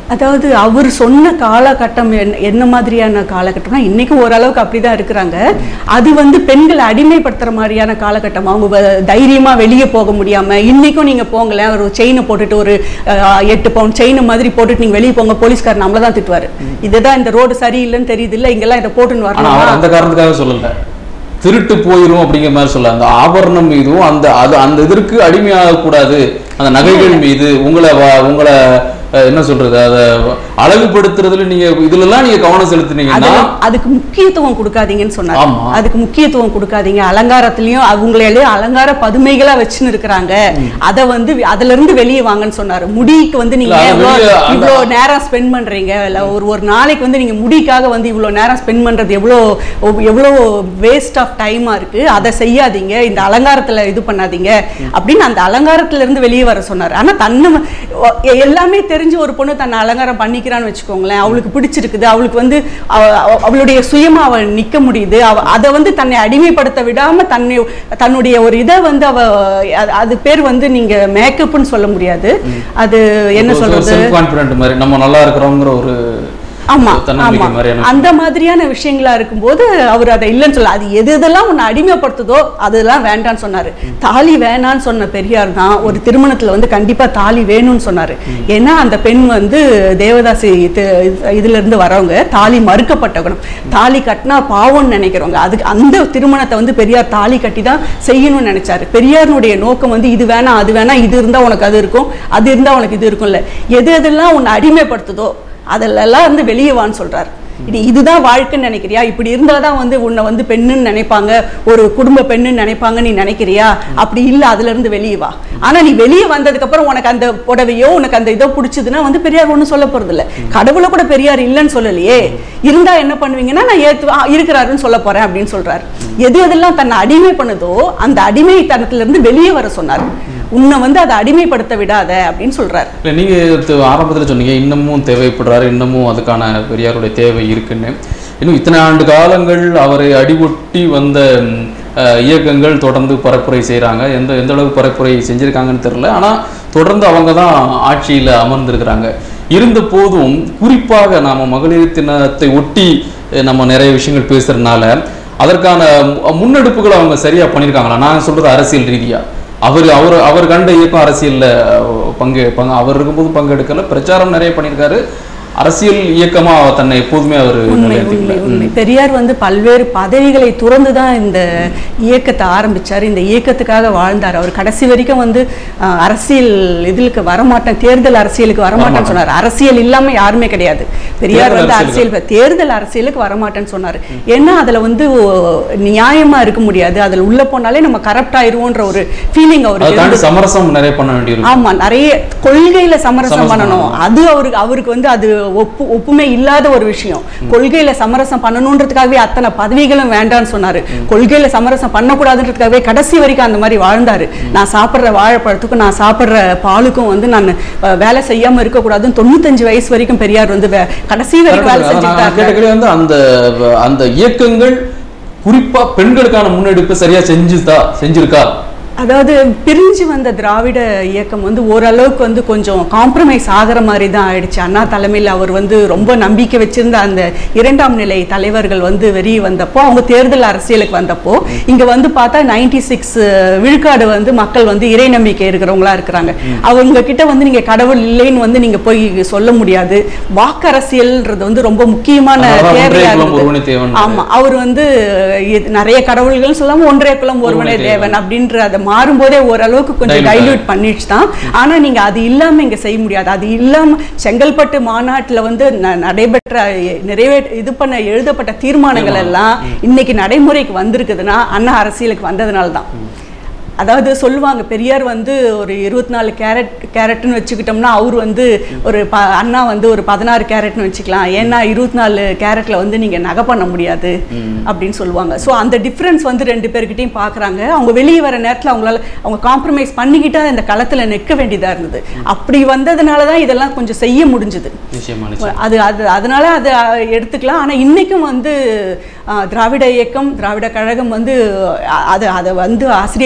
அதாவது அவர் சொன்ன காலகட்டம் என்ன என்ன மாதிரியான காலகட்டம்னா இன்னைக்கும் ஓரளவுக்கு அப்படிதான் இருக்கிறாங்க அது வந்து பெண்களை அடிமைப்படுத்துற மாதிரியான காலகட்டம் அவங்க வ- தைரியமா வெளியே போக முடியாம இன்னைக்கும் நீங்க போங்களேன் ஒரு செயினை போட்டுட்டு ஒரு அஹ், எட்டு பவுன் செயின் மாதிரி போட்டுட்டு நீங்க வெளியே போங்க போலீஸ்கார் நம்மள தான் திட்டுவாரு இதுதான் இந்த ரோடு சரியில்லைன்னு தெரியுது இல்ல இங்கெல்லாம் இதை போட்டுன்னு ஆனா அவர் வரணும் அந்த காரணத்துக்காக சொல்லல திருட்டு போயிரும் அப்படிங்கிற மாதிரி சொல்ல அந்த ஆபரணம் மீதும் அந்த அது அந்த இதற்கு அடிமையாக கூடாது அந்த நகைகள் மீது உங்களை வ- உங்களை அஹ், என்ன சொல்றது அதை அழகுபடுத்துறதுல நீங்க இதுலலாம் நீங்க கவனம் செலுத்துனீங்கன்னா அதெல்லாம் அதுக்கு முக்கியத்துவம் கொடுக்காதீங்கன்னு சொன்னாங்க ஆமா. அதுக்கு முக்கியத்துவம் கொடுக்காதீங்க அலங்காரத்திலயும் அவங்களே அலங்கார பதுமைகளா வச்சுன்னு இருக்கிறாங்க அத வந்து வி- அதுல இருந்து வெளியே வாங்கன்னு சொன்னாரு முடிக்கு வந்து நீங்க இல்ல, அது இவ்வளோ வெளிய அந்த- இவ்வளோ நேரம் ஸ்பெண்ட் பண்றீங்க இல்ல ஒரு ஒரு நாளைக்கு வந்து நீங்க முடிக்காக வந்து இவ்வளோ நேரம் ஸ்பெண்ட் பண்றது எவ்வளோ ஒவ்- எவ்வளோ வேஸ்ட் ஆஃப் டைமா இருக்கு அதை செய்யாதீங்க இந்த அலங்காரத்துல இது பண்ணாதீங்க அப்படின்னு அந்த அலங்காரத்துல இருந்து வெளியே வர சொன்னாரு ஆனா தன்னை ஒ- எல்லாமே தெரிஞ்சு ஒரு பொண்ணு தன்னை அலங்காரம் பண்ணிக்கிறான்னு வச்சுக்கோங்களேன் அவளுக்கு பிடிச்சிருக்குது அவளுக்கு வந்து அவ- அவ- அவளுடைய சுயமா அவள் நிக்க முடியுது அவ அதை வந்து தன்னை அடிமைப்படுத்த விடாம தன்னை தன்னுடைய ஒரு இதை வந்து அவ அது- அது பேர் வந்து நீங்க மேக்கப்னு சொல்ல முடியாது அது என்ன சொல்றது செல்ஃப் கான்பிடன்ட் மாதிரி நம்ம நல்லா இருக்கிறோங்கிற ஒரு ஆமா தன்னம்பிக்கை ஆமா மாதிரியான அந்த மாதிரியான விஷயங்களா இருக்கும்போது அவர் அதை இல்லைன்னு சொல்ல அது எது எதெல்லாம் உன்னை அடிமைப்படுத்துதோ அதெல்லாம் வேண்டான்னு சொன்னாரு தாலி வேணான்னு சொன்ன பெரியார் தான் ஒரு திருமணத்துல வந்து கண்டிப்பா தாலி வேணும்னு சொன்னாரு ஏன்னா அந்த பெண் வந்து தேவதாசி தி- இதுல இருந்து வரவங்க தாலி மறுக்கப்பட்டவங்க தாலி கட்டினா பாவம்னு நினைக்கிறவங்க அதுக்கு அந்த திருமணத்தை வந்து பெரியார் தாலி கட்டி தான் செய்யணும்னு நினைச்சாரு பெரியாருடைய நோக்கம் வந்து இது வேணாம் அது வேணாம் இது இருந்தா உனக்கு அது இருக்கும் அது இருந்தா உனக்கு இது இருக்கும்ல எது எதெல்லாம் உன்னை அடிமைப்படுத்துதோ அதெல்லாம் வந்து வெளியே வான்னு சொல்றாரு இது இதுதான் வாழ்க்கைன்னு நினைக்கிறியா இப்படி இருந்தாதான் வந்து உன்னை வந்து பெண்ணுன்னு நினைப்பாங்க ஒரு குடும்ப பெண்ணுன்னு நினைப்பாங்க நீ நினைக்கிறியா அப்படி இல்ல அதுல இருந்து வெளியே வா ஆனா நீ வெளியே வந்ததுக்கு அப்புறம் உனக்கு அந்த புடவையோ உனக்கு அந்த இதோ பிடிச்சதுன்னா வந்து பெரியார் ஒண்ணும் சொல்ல போறது இல்ல கடவுளை கூட பெரியார் இல்லைன்னு சொல்லலையே இருந்தா என்ன பண்ணுவீங்கன்னா நான் ஏத்து ஆ, இருக்கிறாருன்னு சொல்ல போறேன் அப்படின்னு சொல்றாரு எது எதெல்லாம் தன்னை அடிமை பண்ணுதோ அந்த அடிமைத்தனத்துல இருந்து வெளியே வர சொன்னார் உன்னை வந்து அதை அடிமைப்படுத்த விடாத அப்படின்னு சொல்றாரு இல்லை நீங்கள் ஆரம்பத்தில் சொன்னீங்க இன்னமும் தேவைப்படுறாரு இன்னமும் அதுக்கான பெரியாருடைய தேவை இருக்குன்னு இன்னும் இத்தனை ஆண்டு காலங்கள் அவரை அடிபொட்டி வந்த ம், அஹ், இயக்கங்கள் தொடர்ந்து பரப்புரை செய்கிறாங்க எந்த எந்த அளவுக்கு பரப்புரை செஞ்சுருக்காங்கன்னு தெரில ஆனால் தொடர்ந்து அவங்க தான் ஆட்சியில் அமர்ந்திருக்கிறாங்க இருந்த போதும் குறிப்பாக நாம் மகளிர் தினத்தை ஒட்டி அஹ், நம்ம நிறைய விஷயங்கள் பேசுறதுனால அதற்கான மு- முன்னெடுப்புகளை அவங்க சரியா பண்ணியிருக்காங்களா நான் சொல்றது அரசியல் ரீதியா அவர் அவர் அவர் கண்ட இயக்கம் அரசியல்ல அஹ், பங்கு பங்கு அவர் இருக்கும்போது பங்கெடுக்கல பிரச்சாரம் நிறைய பண்ணியிருக்காரு அரசியல் இயக்கமா தன்னை எப்போதுமே அவர் உண்மை உண்மை நிலைநிறுத்திக்கல உண்மை பெரியார் வந்து பல்வேறு பதவிகளை துறந்து தான் இந்த இயக்கத்தை ஆரம்பிச்சார் இந்த இயக்கத்துக்காக வாழ்ந்தார் அவர் கடைசி வரைக்கும் வந்து அஹ், அரசியல் இதுக்கு வரமாட்டேன் தேர்தல் அரசியலுக்கு வரமாட்டேன்னு சொன்னார் அரசியல் இல்லாம யாருமே கிடையாது பெரியார் தேர்தல் வந்து அரசியல் தேர்தல் அரசியலுக்கு வரமாட்டேன்னு சொன்னார் ஏன்னா அதுல வந்து ஓ, நியாயமா இருக்க முடியாது அதுல உள்ள போனாலே நம்ம கரப்ட் ஆயிருவோன்ற ஒரு ஃபீலிங் அதை அவருக்கு தாண்டி சமரசம் நிறைய பண்ண வேண்டியிருக்கும் ஆமா நிறைய கொள்கையில சமரசம் சமரசம் பண்ணணும் அது அவருக்கு அவருக்கு வந்து அது ஒப்பு ஒப்புமை இல்லாத ஒரு விஷயம் கொள்கையில சமரசம் பண்ணணுன்றதுக்காகவே அத்தனை பதவிகளும் வேண்டாம்னு சொன்னாரு கொள்கையில சமரசம் பண்ணக்கூடாதுன்றதுக்காகவே கடைசி வரைக்கும் அந்த மாதிரி வாழ்ந்தாரு நான் சாப்பிடுற வாழைப்பழத்துக்கும் நான் சாப்பிடுற பாலுக்கும் வந்து நான் அஹ், வேலை செய்யாம இருக்கக்கூடாதுன்னு தொண்ணூத்தஞ்சு வயசு வரைக்கும் பெரியார் வந்து வே- கடைசி வரைக்கும் வேலை அதை நான் செஞ்சுட்டு கேட்ட கேள்வி வந்து அந்த அந்த இயக்கங்கள் குறிப்பா பெண்களுக்கான முன்னெடுப்பு சரியா செஞ்சுதா செஞ்சிருக்கா அதாவது பிரிஞ்சு வந்த திராவிட இயக்கம் வந்து ஓரளவுக்கு வந்து கொஞ்சம் காம்ப்ரமைஸ் ஆகிற மாதிரி தான் ஆயிடுச்சு அண்ணா தலைமையில் அவர் வந்து ரொம்ப நம்பிக்கை வச்சிருந்த அந்த இரண்டாம் நிலை தலைவர்கள் வந்து வெளியே வந்தப்போ அவங்க தேர்தல் அரசியலுக்கு வந்தப்போ இங்க வந்து பார்த்தா நைன்டி சிக்ஸ் விழுக்காடு வந்து மக்கள் வந்து இறை நம்பிக்கை இருக்கிறவங்களா இருக்கிறாங்க அவங்க கிட்ட வந்து நீங்க கடவுள் இல்லைன்னு வந்து நீங்க போய் சொல்ல முடியாது வாக்கு அரசியல்ன்றது வந்து ரொம்ப முக்கியமான அதனால ஒன்றே தேவையா குலம் இருந்தது ஒருவனே தேவன் ஆமா அவர் வந்து இது நிறைய கடவுள்கள் சொல்லாம ஒன்றே குலம் ஒருவனே ஒருவனே தேவன் அப்படின்ற அதை மாறும்போதே ஓரளவுக்கு கொஞ்சம் Dilute டைல்யூட் பண்ணிடுச்சு தான் ஆனா நீங்க அது இல்லாம இங்க செய்ய முடியாது அது இல்லாம செங்கல்பட்டு மாநாட்டுல வந்து ந- நடைபெற்ற நிறைவே இது பண்ண எழுதப்பட்ட தீர்மானங்கள் எல்லாம் இன்னைக்கு நடைமுறைக்கு வந்திருக்குதுன்னா அண்ணா அரசியலுக்கு வந்ததுனால தான் அதாவது சொல்லுவாங்க பெரியார் வந்து ஒரு இருபத்தி நாலு கேரட் கேரட்னு வச்சுக்கிட்டோம்னா அவர் வந்து ஒரு ப அண்ணா வந்து ஒரு பதினாறு கேரட்னு வச்சுக்கலாம் ஏன்னா இருபத்தி நாலு கேரட்ல வந்து நீங்க நகை பண்ண முடியாது அப்படின்னு சொல்லுவாங்க ஸோ அந்த டிஃப்ரென்ஸ் வந்து ரெண்டு பேர்கிட்டயும் பார்க்குறாங்க அவங்க வெளியே வர நேரத்தில் அவங்களால அவங்க காம்ப்ரமைஸ் பண்ணிக்கிட்டா இந்த களத்துல நிற்க வேண்டியதா இருந்தது அப்படி வந்ததுனால தான் இதெல்லாம் கொஞ்சம் செய்ய முடிஞ்சுது நிச்சயமா நிச்சயமா அது அது அதனால அதை எடுத்துக்கலாம் ஆனா இன்னைக்கும் வந்து அஹ், திராவிட இயக்கம் திராவிட கழகம் வந்து அ- அது அதை வந்து ஆசிரியர் தலைமையில்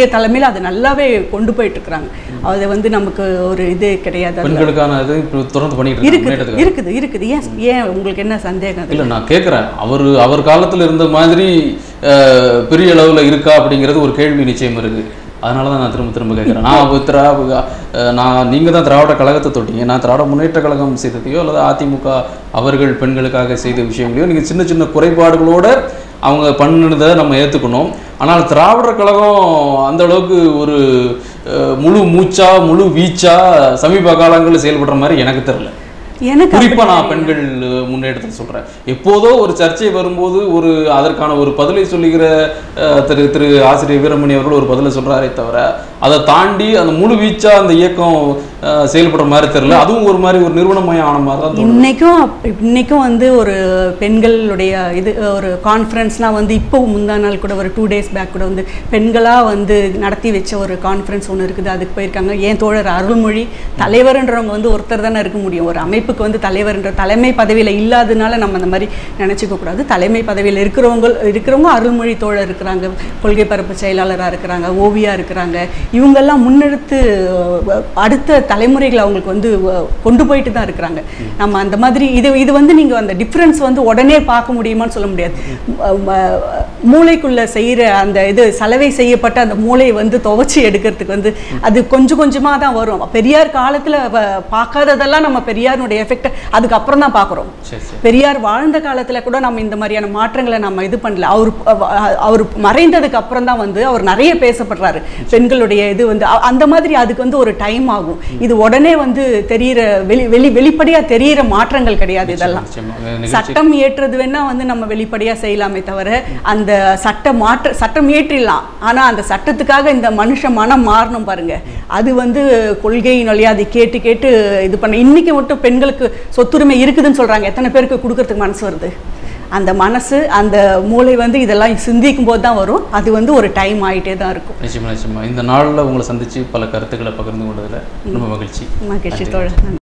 வகையில் அது நல்லாவே கொண்டு போயிட்டு இருக்கிறாங்க அது வந்து நமக்கு ஒரு இது கிடையாது அதுல. பெண்களுக்கான இது இப்போ தொடர்ந்து பண்ணிட்டு இருக்காங்க இருக்குது முன்னேற்றத்துக்கு இருக்குது இருக்குது ஏன் ஏன் உங்களுக்கு என்ன சந்தேகம் அது இல்லை நான் கேட்குறேன் அவர் அவர் காலத்தில் இருந்த மாதிரி அஹ், பெரிய அளவில் இருக்கா அப்படிங்கிறது ஒரு கேள்வி நிச்சயம் இருக்கு அதனால தான் நான் திரும்ப திரும்ப கேட்குறேன் நான் ஒரு திரா அஹ், நான் நீங்கள் தான் திராவிட கழகத்தை தொட்டீங்க நான் திராவிட முன்னேற்ற கழகம் செய்ததையோ அல்லது அதிமுக அவர்கள் பெண்களுக்காக செய்த விஷயங்களையோ நீங்கள் சின்ன சின்ன குறைபாடுகளோட அவங்க பண்ணினதை நம்ம ஏற்றுக்கணும் ஆனால் திராவிடர் கழகம் அந்த அளவுக்கு ஒரு அஹ், முழு மூச்சா முழு வீச்சா சமீப காலங்களில் செயல்படுற மாதிரி எனக்கு தெரியல எனக்கு குறிப்பா நான் பெண்கள் முன்னேற்றத்தை சொல்றேன் எப்போதோ ஒரு சர்ச்சை வரும்போது ஒரு அதற்கான ஒரு பதிலை சொல்லுகிற அஹ், திரு திரு ஆசிரியர் வீரமணி அவர்கள் ஒரு பதிலை சொல்றாரே தவிர அதை தாண்டி அந்த முழு வீச்சா அந்த இயக்கம் அஹ், செயல்படுற மாதிரி தெரியல அதுவும் ஒரு மாதிரி ஒரு நிறுவனமயம் ஆன மாதிரி தான் தோணுது இன்னைக்கும் அப்- இன்னைக்கும் வந்து ஒரு பெண்களுடைய இது ஒரு கான்ஃபரன்ஸ்லாம் வந்து இப்போ முந்தா நாள் கூட ஒரு டூ டேஸ் பேக் கூட வந்து பெண்களாக வந்து நடத்தி வச்ச ஒரு கான்ஃபரன்ஸ் ஒன்று இருக்குது அதுக்கு போயிருக்காங்க ஏன் தோழர் அருள்மொழி தலைவர்ன்றவங்க வந்து ஒருத்தர் தானே இருக்க முடியும் ஒரு அமைப்புக்கு வந்து தலைவர்ன்ற தலைமை பதவியில் இல்லாதனால நம்ம அந்த மாதிரி நினச்சிக்க கூடாது தலைமை பதவியில் இருக்கிறவங்க இருக்கிறவங்க அருள்மொழி தோழர் இருக்கிறாங்க கொள்கை பரப்பு செயலாளராக இருக்கிறாங்க ஓவியா இருக்கிறாங்க இவங்கெல்லாம் முன்னெடுத்து அஹ், அடுத்த தலைமுறைகளை அவங்களுக்கு வந்து அஹ், கொண்டு போயிட்டு தான் இருக்கிறாங்க நம்ம அந்த மாதிரி இது இது வந்து நீங்கள் அந்த டிஃப்ரென்ஸ் வந்து உடனே பார்க்க முடியுமான்னு சொல்ல முடியாது ம- ம- மூளைக்குள்ள செய்கிற அந்த இது சலவை செய்யப்பட்ட அந்த மூளையை வந்து துவைச்சி எடுக்கிறதுக்கு வந்து அது கொஞ்சம் கொஞ்சமாக தான் வரும் பெரியார் காலத்தில் பார்க்காததெல்லாம் நம்ம பெரியாருடைய எஃபெக்ட் அதுக்கப்புறம் தான் பார்க்குறோம் சரி சரி பெரியார் வாழ்ந்த காலத்துல கூட நம்ம இந்த மாதிரியான மாற்றங்களை நம்ம இது பண்ணல அவர் அவர் மறைந்ததுக்கு அப்புறம் தான் வந்து அவர் நிறைய பேசப்படுறாரு பெண்களுடைய இது வந்து அ- அந்த மாதிரி அதுக்கு வந்து ஒரு டைம் ஆகும் இது உடனே வந்து தெரியிற வெளி வெளி வெளிப்படையா தெரியிற மாற்றங்கள் கிடையாது இதெல்லாம் நிச்சயமா நிகழ்ச்சி சட்டம் இயற்றுறது வேணா வந்து நம்ம வெளிப்படையா செய்யலாமே தவிர அந்த சட்ட மாற்ற சட்டம் இயற்றிடலாம் ஆனா அந்த சட்டத்துக்காக இந்த மனுஷ மனம் மாறணும் பாருங்க அது வந்து கொள்கையின் வழியா அதை கேட்டு கேட்டு இது பண்ண இன்னைக்கு மட்டும் பெண்களுக்கு சொத்துரிமை இருக்குதுன்னு சொல்றாங்க எத்தனை பேருக்கு கொடுக்கறதுக்கு மனசு வருது அந்த மனசு அந்த மூளை வந்து இதெல்லாம் சிந்திக்கும் போது தான் வரும் அது வந்து ஒரு டைம் ஆயிட்டே தான் இருக்கும் நிச்சயமா நிச்சயமா இந்த நாளில் உங்களை சந்திச்சு பல கருத்துக்களை பகிர்ந்து கொண்டதுல ரொம்ப மகிழ்ச்சி மகிழ்ச்சி தோழர் நன்றி